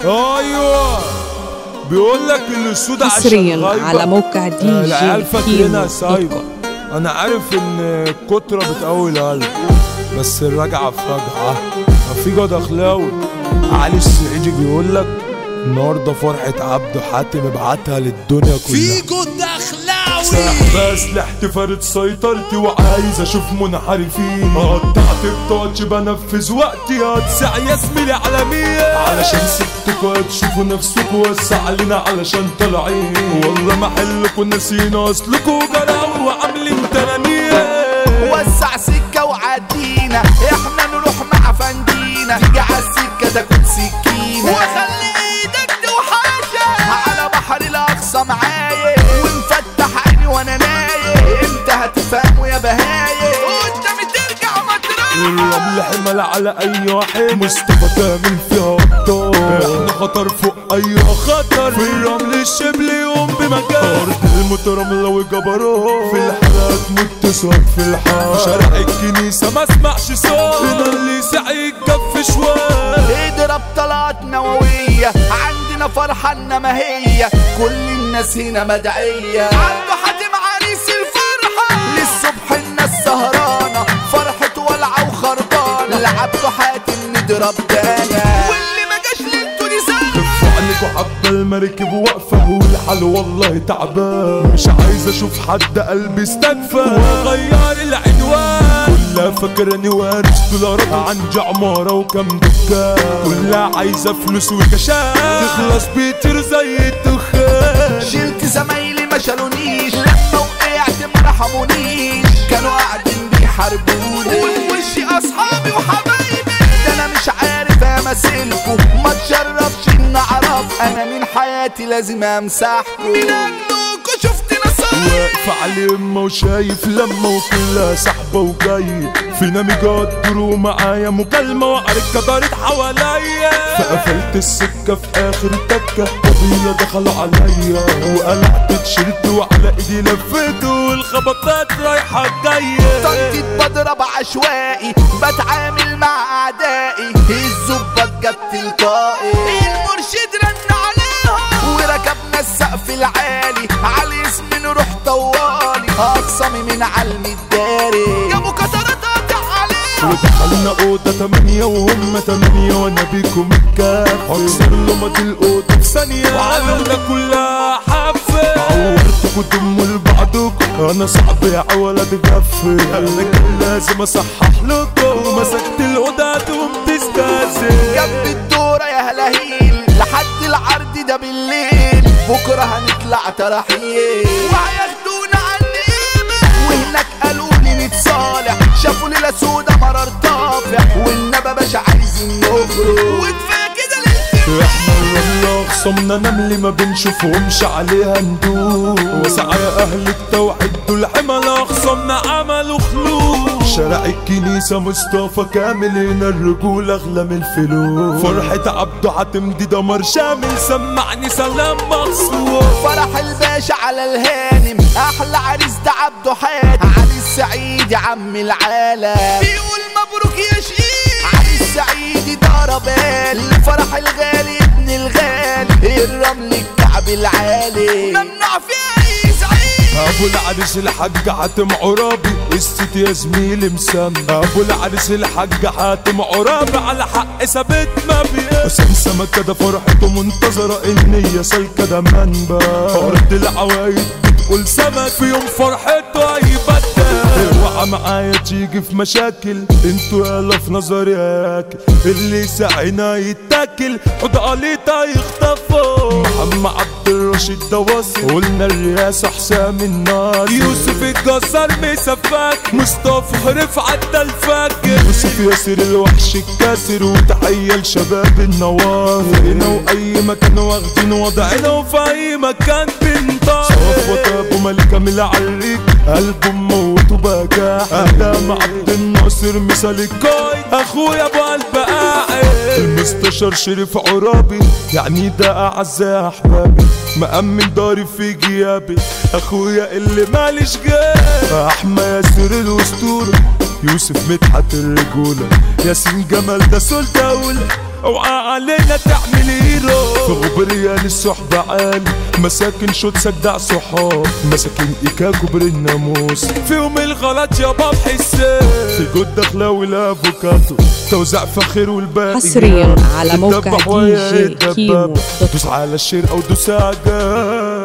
ايوه بيقول لك ان السود عشان حصريا غايبة. على موقع دي آه، جي العيال فاكرينها كيمو سايبه دوت انا عارف ان الكترة بتقوي القلب بس الرجعة في رجعة رفيقة دخلاوي علي السعيدي بيقول لك النهارده فرحة عبده حاتم ابعتها للدنيا كلها فيجو الدخلاوي سحب اسلحتي فارد سيطرتي وعايز اشوف منحرفين قطعت التاتش بنفذ وقتي هتسع يا زميلي على مين علشان سبتكوا هتشوفوا نفسكوا وسع علينا علشان طالعين والله ما حلكوا ناسيين اصلكوا جراوي وعاملين تنانين وسع سكة وعدينا احنا نروح مع فندينا تيجي على السكة تاكل سكينة وخلي ايدك توحشة على بحر الاقصى معايا ومفتح عيني وانا نايم امتى هتفهموا يا بهايم قدامي ترجع مطرح الرمل حمل على اي واحد مصطفى كامل فيها ابطال احنا خطر فوق اي خطر في الرمل الشبل يوم بمكان ارض الموت رمله وجبروت في الحالات متصل في الحال شارع الكنيسه ما اسمعش صوت هنا اللي سعي يكف شويه اضرب طلعت نووية عندنا فرحة انما هي كل الناس هنا مدعية عنده حاتم عريس الفرحة للصبح الناس سهرانة فرحة ولعة وخربانة لعبته حاتم نضرب دانا واللي ما جاش للتو دي سنة خف عليكوا حبة المركب واقفة والحال والله تعبان مش عايز اشوف حد قلبي استكفى واغير العنوان كلها فاكراني وارث دولارات عندي عمارة وكم دكان كلها عايزة فلوس وكشاف تخلص بيتر زي الدخان شلت زمايلي ما شالونيش لما وقعت ما رحمونيش كانوا قاعدين بيحاربوني وفي اصحابي وحبايبي ده انا مش عارف امثلكوا ما تشرفش ان اعرف انا من حياتي لازم امسحكوا من اجلكوا شفت نصايح واقف على يمه وشايف لما وكلها سحبة وجاي فينا مجدر ومعايا مكالمة وعركة دارت حواليا فقفلت السكة في آخر تكة قبيلة دخلوا عليا وقلعت تيشيرت وعلى ايدي لفيته والخبطات رايحة جاية تنطيط بضرب عشوائي بتعامل مع اعدائي الزبط جت تلقائي المرشد رن عليهم وركبنا السقف العالي على اسم نروح طوالي اقسمي من علم الداري جابوا كسرات قاطع عليهم ودخلنا أوضة تمانية وهم تمانية وأنا بيكم الكاف هكسر لمض الأوضة في ثانية وعملنا كلها حفة عورتكوا دموا لبعضكم أنا صعب يا ولد غفل أنا كان لازم أصحح لكم مسكت الأوضة قمت استاذن جنب الدورة يا هلاهيل لحد العرض ده بالليل بكرة هنطلع تراحيل وهياخدونا عني قيمة وهناك قالوا لي نتصالح شافوا ليلة سودا مرار طافح والنبى باشا عايزين نخرج وكفاية كده للفيلم احنا الرملة خصمنا نملي ما بنشوفهمش عليها ندوب وسعى يا اهل التوحيد دول حملة خصمنا عملوا خلود شارع الكنيسة مصطفى كامل هنا الرجولة اغلى من الفلوس فرحة عبده حاتم دي دمر شامل سمعني سلام مخصوص فرح الباشا على الهانم احلى عريس ده عبده حاتم عريس سعيد يا عم العالم بيقول مبروك يا شقيق عريس سعيد ده ربال الفرح الغالي ابن الغالي الرمل الكعب العالي ممنوع فيه اي زعيم ابو العريس الحاج حاتم عرابي الست يا زميلي مسمى ابو العريس الحاج حاتم عرابي على حق ثابت ما بيه حسام سمكة ده فرحته منتظرة النية سالكة ده منبع ارض العوايد بتقول سمك في يوم فرحته هيبدل اوعى معايا تيجي في مشاكل انتوا يالا في نظري هاكل اللي سعينا يتاكل حد قليطة يخطفوا محمد عبد الرشيد ده واصل قلنا الرئاسة حسام الناصر يوسف الجزار مسفاك مصطفى رفعت ده الفاكر يوسف ياسر الوحش الكاسر وتحية لشباب النوار هنا واي مكان واخدين وضعنا وفي اي مكان بنطار صفوة ابو ملك من العريك قلبه موت وبجاح ادم عبد الناصر مثال الكاي اخويا ابو قلب قاعد المستشار شريف عرابي يعني ده اعز احبابي مأمن داري في جيابي اخويا اللي ماليش جاب احمى ياسر الاسطوره يوسف مدحت الرجوله ياسين جمال ده سول دولة اوعى علينا تعمل هيرو في غبريان الصحبة عالي مساكن شوت سجدع صحاب مساكن ايكاكو بالناموس فيهم الغلط يا باب حسين في جود دخلاوي الافوكاتو توزع فخير والباقي حصرياً على موقع الدبح دي ويا جي الدباب. كيمو دوت دوس على الشير او دوس على